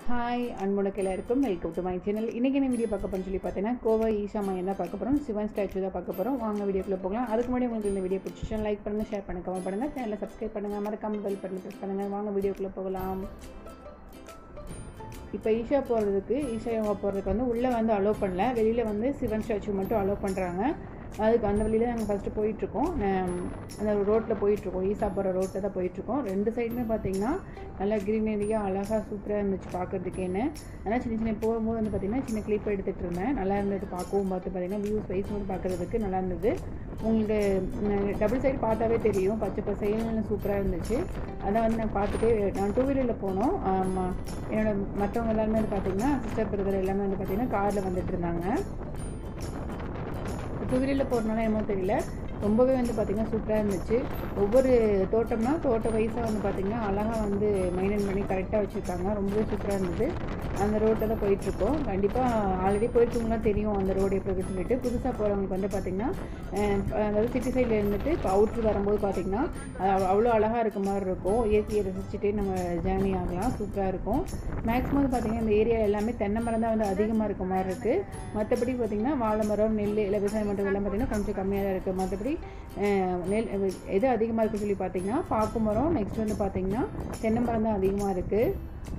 hi அன்புணக்கு எல்லாருக்கும் welcome to my channel இன்றைக்கி என்ன வீடியோ பார்க்க போறோம்னு சொல்லி பார்த்தீங்கன்னா கோவா ஈஷா மையம் தான் பார்க்க போகிறோம் சிவன் ஸ்டாச்சு தான் பார்க்க போகிறோம் வாங்க வீடியோக்குள்ளே போகலாம் அதுக்கு முன்னாடி உங்களுக்கு இந்த வீடியோ பிடிச்சிச்சா லைக் பண்ணுங்கள் ஷேர் பண்ணுங்க கமெண்ட் பண்ணுங்கள் சேனலை சப்ஸ்கிரைப் பண்ணுங்கள் மறக்காம பெல் பட்டன் ப்ரெஸ் பண்ணுங்கள் வாங்க வீடியோக்குள்ளே போகலாம் இப்போ ஈஷா போகிறதுக்கு ஈஷா யோகா போகிறதுக்கு வந்து உள்ளே வந்து அலோவ் பண்ணல வெளியில் வந்து சிவன் ஸ்டாச்சு மட்டும் அலோவ் பண்ணுறாங்க அதுக்கு அந்த வழியில் நாங்கள் ஃபஸ்ட்டு போயிட்டுருக்கோம் அந்த ரோட்டில் போயிட்டுருக்கோம் ஈசா போகிற ரோட்டில் தான் போயிட்டுருக்கோம் ரெண்டு சைடுமே பார்த்தீங்கன்னா நல்லா க்ரீனரியாக அழகாக சூப்பராக இருந்துச்சு பார்க்குறதுக்கேன்னு ஆனால் சின்ன சின்ன போகும்போது வந்து பார்த்திங்கன்னா சின்ன கிளிப் எடுத்துகிட்டு இருந்தேன் நல்லா இருந்தது பார்க்கவும் பார்த்து பார்த்திங்கன்னா வியூஸ் வைஸ் வந்து பார்க்குறதுக்கு நல்லா இருந்தது உங்களுக்கு டபுள் சைடு பார்த்தாவே தெரியும் பச்சை பசைன்னு சூப்பராக இருந்துச்சு அதான் வந்து நான் பார்த்துட்டு நான் டூ வீலரில் போனோம் ஆமாம் என்னோட மற்றவங்க எல்லாருமே வந்து பார்த்திங்கன்னா சிஸ்டர் பிரதர் எல்லாமே வந்து பார்த்திங்கன்னா காரில் வந்துட்டு இருந்தாங்க டூ வீலரில் போகிறனால என்னமோ தெரியல ரொம்பவே வந்து பார்த்திங்கன்னா சூப்பராக இருந்துச்சு ஒவ்வொரு தோட்டம்னா தோட்ட வயசாக வந்து பார்த்திங்கன்னா அழகாக வந்து மெயின்டைன் பண்ணி கரெக்டாக வச்சுருக்காங்க ரொம்பவே சூப்பராக இருந்தது அந்த ரோட்டில் தான் போயிட்டுருக்கோம் கண்டிப்பாக ஆல்ரெடி போயிருக்கவங்களாம் தெரியும் அந்த ரோடு எப்படி சொல்லிட்டு புதுசாக போகிறவங்களுக்கு வந்து பார்த்திங்கன்னா அதாவது சிட்டி சைடில் இருந்துட்டு இப்போ அவுட்ரு வரும்போது பார்த்திங்கன்னா அது அவ்வளோ அழகாக இருக்க மாதிரி இருக்கும் இயற்கையை ரசிச்சுட்டே நம்ம ஜேர்னி ஆகலாம் சூப்பராக இருக்கும் மேக்ஸிமம் வந்து பார்த்திங்கன்னா இந்த ஏரியா எல்லாமே தென்னை மரம் தான் வந்து அதிகமாக இருக்க மாதிரி இருக்குது மற்றபடி பார்த்திங்கன்னா வாழை மரம் நெல் இல்லை விவசாயம் பண்ணுறது எல்லாம் பார்த்திங்கன்னா கொஞ்சம் கம்மியாக தான் இருக்குது மற்றபடி நெல் எது அதிகமாக இருக்குன்னு சொல்லி பார்த்தீங்கன்னா பாக்கு மரம் நெக்ஸ்ட் வந்து பார்த்தீங்கன்னா தென்னை மரம் தான் அதிகமாக இருக்குது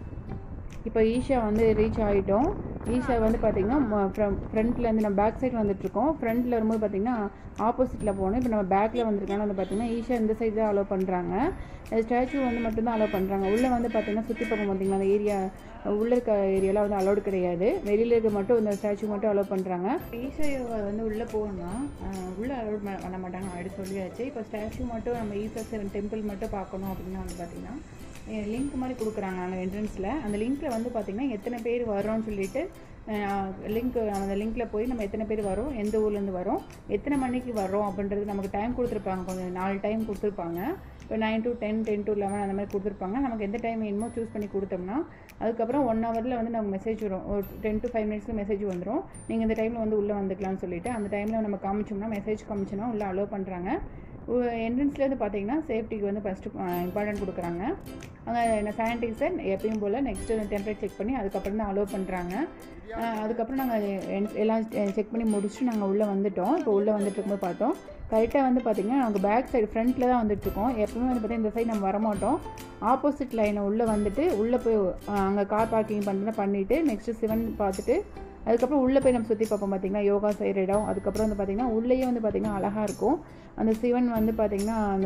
இப்போ ஈஷா வந்து ரீச் ஆகிட்டோம் ஈஷா வந்து பார்த்திங்கன்னா ஃப்ரண்ட்லேருந்து நம்ம பேக் சைடு வந்துட்டுருக்கோம் ஃப்ரண்ட்டில் வரும்போது பார்த்திங்கன்னா ஆப்போசிட்டில் போகணும் இப்போ நம்ம பேக்கில் வந்திருக்காங்க வந்து பார்த்திங்கன்னா ஈஷா இந்த சைடு தான் அலோவ் பண்ணுறாங்க ஸ்டாச்சு வந்து மட்டும்தான் அலோவ் பண்ணுறாங்க உள்ளே வந்து பார்த்திங்கன்னா சுற்றி பக்கம் பார்த்திங்கன்னா அந்த ஏரியா உள்ளே இருக்க ஏரியாவில் வந்து அலோடு கிடையாது வெளியில் இருக்க மட்டும் இந்த ஸ்டாச்சு மட்டும் அலோவ் பண்ணுறாங்க ஈஷா யோகா வந்து உள்ளே போகணும்னா உள்ளே அலோட் பண்ண மாட்டாங்க அப்படி சொல்லியாச்சு இப்போ ஸ்டாச்சு மட்டும் நம்ம ஈஷா சிவன் டெம்பிள் மட்டும் பார்க்கணும் அப்படின்னா வந்து பார்த்திங்கன்னா லிங்க் மாதிரி கொடுக்குறாங்க அந்த என்ட்ரன்ஸில் அந்த லிங்க்கில் வந்து பார்த்திங்கன்னா எத்தனை பேர் வரோன்னு சொல்லிட்டு லிங்க் அந்த லிங்க்கில் போய் நம்ம எத்தனை பேர் வரோம் எந்த ஊர்லேருந்து வரோம் எத்தனை மணிக்கு வரோம் அப்படின்றது நமக்கு டைம் கொடுத்துருப்பாங்க கொஞ்சம் நாலு டைம் கொடுத்துருப்பாங்க இப்போ nine to ten ten to eleven அந்த மாதிரி கொடுத்துருப்பாங்க நமக்கு எந்த டைம் வேணுமோ சூஸ் பண்ணி கொடுத்தோம்னா அதுக்கப்புறம் ஒன் ஹவரில் வந்து நமக்கு மெசேஜ் வரும் ஒரு டென் டு ஃபைவ் மினிட்ஸில் மெசேஜ் வந்துடும் நீங்கள் இந்த டைமில் வந்து உள்ளே வந்துக்கலாம்னு சொல்லிட்டு அந்த டைமில் நம்ம காமிச்சோம்னா மெசேஜ் காமிச்சோன்னா உள்ளே அலோவ் பண்ணுறாங்க என்ட்ரன்ஸ்லேருந்து பார்த்தீங்கன்னா சேஃப்டிக்கு வந்து ஃபஸ்ட்டு இம்பார்ட்டன்ட் கொடுக்குறாங்க அங்கே என்ன சானிடைசர் எப்பயும் போல் நெக்ஸ்ட்டு டெம்பரேச்சர் செக் பண்ணி அதுக்கப்புறம் தான் அலோவ் பண்ணுறாங்க அதுக்கப்புறம் நாங்கள் எல்லாம் செக் பண்ணி முடிச்சுட்டு நாங்கள் உள்ளே வந்துட்டோம் இப்போ உள்ளே வந்துட்டு இருக்கும்போது பார்த்தோம் கரெக்டாக வந்து பார்த்திங்கன்னா நாங்கள் பேக் சைடு ஃப்ரண்ட்டில் தான் வந்துட்டுருக்கோம் எப்பவுமே வந்து பார்த்திங்கன்னா இந்த சைடு நம்ம வரமாட்டோம் ஆப்போசிட் லைனை உள்ளே வந்துட்டு உள்ளே போய் அங்கே கார் பார்க்கிங் பண்ணுறதுனா பண்ணிவிட்டு நெக்ஸ்ட்டு சிவன் பார்த்துட்டு அதுக்கப்புறம் உள்ளே போய் நம்ம சுற்றி பார்ப்போம் பார்த்திங்கன்னா யோகா செய்கிற இடம் அதுக்கப்புறம் வந்து பார்த்திங்கன்னா உள்ளேயே வந்து பார்த்திங்கன்னா அழகாக இருக்கும் அந்த சிவன் வந்து பார்த்திங்கன்னா அந்த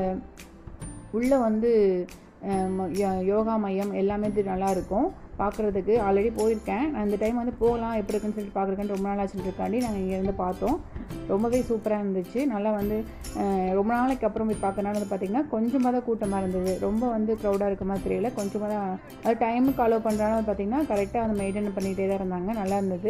உள்ளே வந்து யோகா மையம் எல்லாமே நல்லா இருக்கும் பார்க்குறதுக்கு ஆல்ரெடி போயிருக்கேன் நான் இந்த டைம் வந்து போகலாம் எப்படி இருக்குன்னு சொல்லிட்டு பார்க்குறதுக்கு ரொம்ப நாள் ஆச்சுருக்காண்டி நாங்கள் இங்கேருந்து பார்த்தோம் ரொம்பவே சூப்பராக இருந்துச்சு நல்லா வந்து ரொம்ப நாளைக்கு அப்புறம் போய் பார்க்கறனால வந்து பார்த்திங்கன்னா கொஞ்சமாக தான் கூட்டமாக இருந்தது ரொம்ப வந்து க்ரௌடாக இருக்க மாதிரி தெரியல கொஞ்சமாக தான் அது டைமுக்கு அலோவ் பண்ணுறாங்க பார்த்திங்கன்னா கரெக்டாக அந்த மெயின்டைன் பண்ணிகிட்டே தான் இருந்தாங்க நல்லா இருந்தது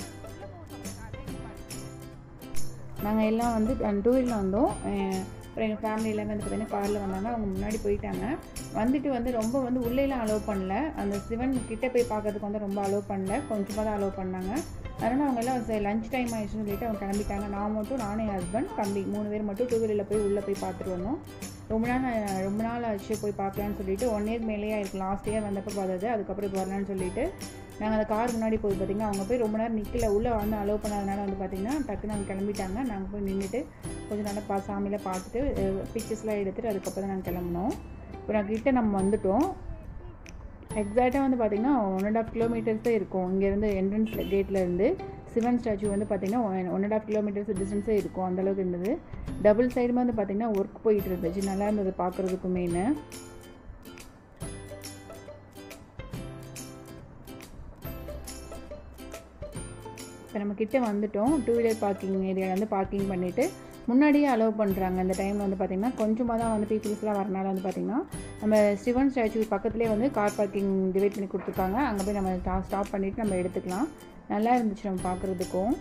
நாங்கள் எல்லாம் வந்து டூ வீலரில் வந்தோம் அப்புறம் எங்கள் ஃபேமிலி எல்லாமே வந்து பார்த்திங்கன்னா காரில் வந்தாங்க அவங்க முன்னாடி போயிட்டாங்க வந்துட்டு வந்து ரொம்ப வந்து உள்ளேலாம் அலோவ் பண்ணல அந்த சிவன் கிட்டே போய் பார்க்கறதுக்கு வந்து ரொம்ப அலோவ் பண்ணல கொஞ்சமாக தான் அலோவ் பண்ணாங்க அதனால் அவங்க எல்லாம் லஞ்ச் டைம் ஆயிடுச்சுன்னு சொல்லிட்டு அவங்க கிளம்பிட்டாங்க நான் மட்டும் நானும் என் ஹஸ்பண்ட் தம்பி மூணு பேர் மட்டும் டூ வீலரில் போய் உள்ளே போய் பார்த்துட்டு வந்தோம் ரொம்ப நாள் ரொம்ப நாள் ஆச்சு போய் பார்க்கலான்னு சொல்லிட்டு ஒன் இயர் மேலேயே ஆயிருக்கு லாஸ்ட் இயர் வந்தப்போ பார்த்தது அதுக்கப்புறம் இப்போ வரலான்னு சொல்லிட்டு நாங்கள் அந்த கார் முன்னாடி போய் பார்த்திங்கன்னா அவங்க போய் ரொம்ப நேரம் நிற்கல உள்ளே வந்து அலோவ் பண்ணாதனால வந்து பார்த்திங்கன்னா டக்குன்னு அவங்க கிளம்பிட்டாங்க நாங்கள் போய் நின்றுட்டு கொஞ்சம் நல்லா பா சாமியில் பார்த்துட்டு பிக்சர்ஸ்லாம் எடுத்துகிட்டு அதுக்கப்புறம் தான் நாங்கள் கிளம்புனோம் இப்போ நான் கிட்டே நம்ம வந்துட்டோம் எக்ஸாக்டாக வந்து பார்த்திங்கன்னா ஒன் அண்ட் ஆஃப் கிலோமீட்டர்ஸ் தான் இருக்கும் இங்கேருந்து என்ட்ரன்ஸ் கேட்டில் இருந்து சிவன் ஸ்டாச்சு வந்து பார்த்திங்கன்னா ஒன் அண்ட் ஆஃப் கிலோமீட்டர்ஸ் டிஸ்டன்ஸே இருக்கும் அந்தளவுக்கு இருந்தது டபுள் சைடுமே வந்து பார்த்திங்கன்னா ஒர்க் போயிட்டு இருந்துச்சு நல்லா இருந்தது பார்க்குறதுக்கு மெயின் இப்போ நம்ம கிட்டே வந்துட்டோம் டூ வீலர் பார்க்கிங் ஏரியாவில் வந்து பார்க்கிங் பண்ணிவிட்டு முன்னாடியே அலோவ் பண்ணுறாங்க அந்த டைமில் வந்து பார்த்திங்கன்னா கொஞ்சமாக தான் வந்து பீப்புள்ஸ்லாம் வரனால வந்து பார்த்திங்கன்னா நம்ம சிவன் ஸ்டாச்சு பக்கத்துலேயே வந்து கார் பார்க்கிங் டிவைட் பண்ணி கொடுத்துருக்காங்க அங்கே போய் நம்ம ஸ்டாப் பண்ணிவிட்டு நம்ம எடுத்துக்கலாம் நல்லா இருந்துச்சு நம்ம பார்க்குறதுக்கும்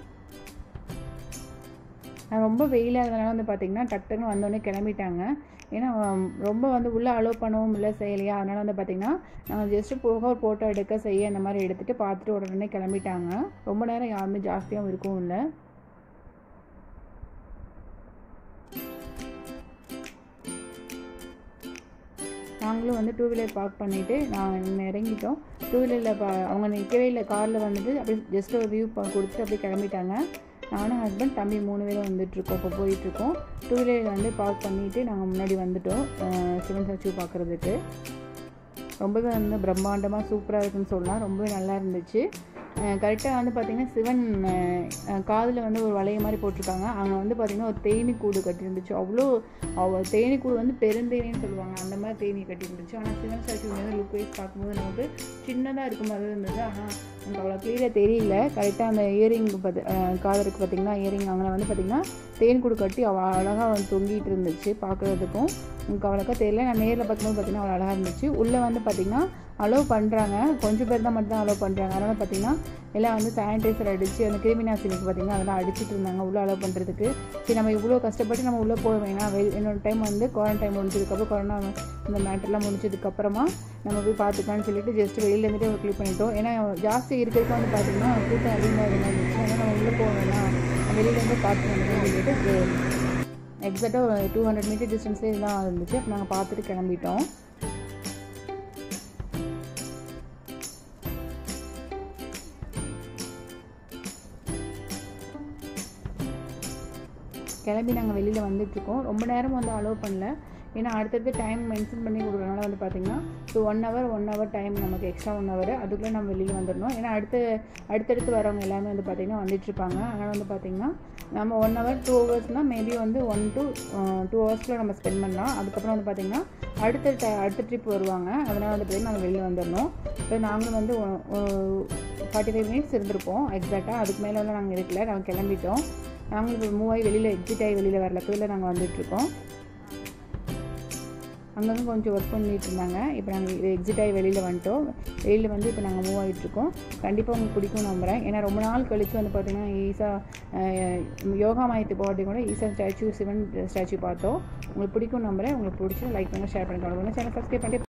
ரொம்ப வெயிலாக இருந்தனால வந்து பார்த்திங்கன்னா டக்குன்னு வந்தோடனே கிளம்பிட்டாங்க ஏன்னா ரொம்ப வந்து உள்ளே அலோவ் பண்ணவும் இல்லை செய்யலையா அதனால் வந்து பார்த்திங்கன்னா நாங்கள் ஜஸ்ட்டு போக ஒரு ஃபோட்டோ எடுக்க செய்ய இந்த மாதிரி எடுத்துகிட்டு பார்த்துட்டு உடனே கிளம்பிட்டாங்க ரொம்ப நேரம் யாருமே ஜாஸ்தியாகவும் இருக்கவும் இல்லை நாங்களும் வந்து டூ வீலர் பார்க் பண்ணிவிட்டு நான் இறங்கிட்டோம் டூ வீலரில் பா அவங்க நிற்கவே இல்லை காரில் வந்துட்டு அப்படியே ஜஸ்ட் ஒரு வியூ கொடுத்துட்டு அப்படியே கிளம்பிட்டாங்க நானும் ஹஸ்பண்ட் தம்பி மூணு பேரும் வந்துட்டுருக்கோம் இப்போ போயிட்டுருக்கோம் டூ வீலரில் வந்து பார்க் பண்ணிவிட்டு நாங்கள் முன்னாடி வந்துட்டோம் சிவன் ஸ்டாச்சு பார்க்குறதுக்கு ரொம்பவே வந்து பிரம்மாண்டமாக சூப்பராக இருக்குன்னு சொல்லலாம் ரொம்பவே நல்லா இருந்துச்சு கரெக்டாக வந்து பார்த்திங்கன்னா சிவன் காதில் வந்து ஒரு வளைய மாதிரி போட்டிருக்காங்க அங்கே வந்து பார்த்திங்கன்னா ஒரு தேனி கூடு கட்டியிருந்துச்சு அவ்வளோ அவ தேனி கூடு வந்து பெருந்தேனின்னு சொல்லுவாங்க அந்த மாதிரி தேனி கட்டியிருந்துச்சு ஆனால் சிவன் ஸ்டாச்சு வந்து லுக் வைஸ் பார்க்கும்போது நமக்கு சின்னதாக இருக்க மாதிரி இருந்தது ஆனால் நமக்கு அவ்வளோ க்ளியராக தெரியல கரெக்டாக அந்த இயரிங் பார்த்து காதலுக்கு பார்த்திங்கன்னா இயரிங் அங்கே வந்து பார்த்திங்கன்னா தேன் கூடு கட்டி அவ்வளோ அழகாக வந்து தொங்கிட்டு இருந்துச்சு பார்க்குறதுக்கும் உங்களுக்கு அவ்வளோக்கா தெரியல நான் நேரில் பார்க்கும்போது பார்த்திங்கன்னா அவ்வளோ அழகாக இருந்துச்சு உள்ளே வந்து பார்த்திங்கன்னா அலோவ் பண்ணுறாங்க கொஞ்சம் பேர் தான் மட்டும் தான் அலோவ் பண்ணுறாங்க அதனால் பார்த்திங்கன்னா எல்லாம் வந்து சானிடைசர் அடித்து அந்த கிருமி நாசினிக்கு பார்த்திங்கன்னா அதெல்லாம் அடிச்சிட்டு இருந்தாங்க உள்ளே அலோவ் பண்ணுறதுக்கு சரி நம்ம இவ்வளோ கஷ்டப்பட்டு நம்ம உள்ளே போக வேணாம் வெள் என்னோட டைம் வந்து குவாரண்டைன் முடிஞ்சதுக்கப்புறம் கொரோனா இந்த மேட்டர்லாம் முடிஞ்சதுக்கப்புறமா நம்ம போய் பார்த்துக்கலாம்னு சொல்லிட்டு ஜஸ்ட் வெளியில் இருந்துட்டு ஒரு கிளிக் பண்ணிட்டோம் ஏன்னா ஜாஸ்தி இருக்கிறதுக்கு வந்து பார்த்திங்கன்னா கூட்டம் அதிகமாக இருந்த இருந்துச்சு அதனால் நம்ம உள்ளே போக வேணாம் வெளியிலேருந்து பார்த்து வந்துட்டு சொல்லிட்டு எக்ஸாக்டாக ஒரு டூ ஹண்ட்ரட் மீட்டர் டிஸ்டன்ஸே தான் இருந்துச்சு அப்போ நாங்கள் பார்த்துட்டு கிளம்பிட்டோம் கிளம்பி நாங்கள் வெளியில் வந்துட்டுருக்கோம் ரொம்ப நேரம் வந்து அலோவ் பண்ணல ஏன்னா அடுத்தடுத்து டைம் மென்ஷன் பண்ணி கொடுக்குறதுனால வந்து பார்த்திங்கன்னா so one hour one hour time நமக்கு எக்ஸ்ட்ரா ஒன் ஹவர் அதுக்குள்ளே நம்ம வெளியில் வந்துடணும் ஏன்னா அடுத்து அடுத்தடுத்து வரவங்க எல்லாமே வந்து பார்த்திங்கன்னா வந்துட்டுருப்பாங்க அதனால் வந்து பார்த்திங்கன்னா நம்ம ஒன் ஹவர் டூ ஹவர்ஸ்னால் மேபி வந்து ஒன் டு டூ ஹவர்ஸில் நம்ம ஸ்பெண்ட் பண்ணலாம் அதுக்கப்புறம் வந்து பார்த்திங்கன்னா அடுத்த ட அடுத்த ட்ரிப் வருவாங்க அதனால் வந்து பார்த்திங்கன்னா நம்ம வெளியில் வந்துடணும் இப்போ நாங்களும் வந்து ஃபார்ட்டி ஃபைவ் மினிட்ஸ் இருந்திருப்போம் எக்ஸாக்டாக அதுக்கு மேலே நாங்கள் இருக்கல நாங்கள் கிளம்பிட்டோம் நாங்களும் இப்போ மூவ் ஆகி வெளியில் எக்ஸிட் ஆகி வெளியில் வரல கீழே நாங்கள் வந்துட்டுருக்கோம் அங்கங்கே கொஞ்சம் ஒர்க் பண்ணிட்டு இருந்தாங்க இப்போ நாங்கள் எக்ஸிட் ஆகி வெளியில் வந்துட்டோம் வெளியில் வந்து இப்போ நாங்கள் மூவ் ஆகிட்டுருக்கோம் கண்டிப்பாக உங்களுக்கு பிடிக்கும் நம்புகிறேன் ஏன்னா ரொம்ப நாள் கழித்து வந்து பார்த்திங்கன்னா ஈஸா யோகா மாயத்து போகிறதே கூட ஈஸா ஸ்டாச்சு சிவன் ஸ்டாச்சு பார்த்தோம் உங்களுக்கு பிடிக்கும் நம்புகிறேன் உங்களுக்கு பிடிச்சி லைக் பண்ணுங்கள் ஷேர் பண்ணி சேனல் சப்ஸ்கிரைப் பண்ணி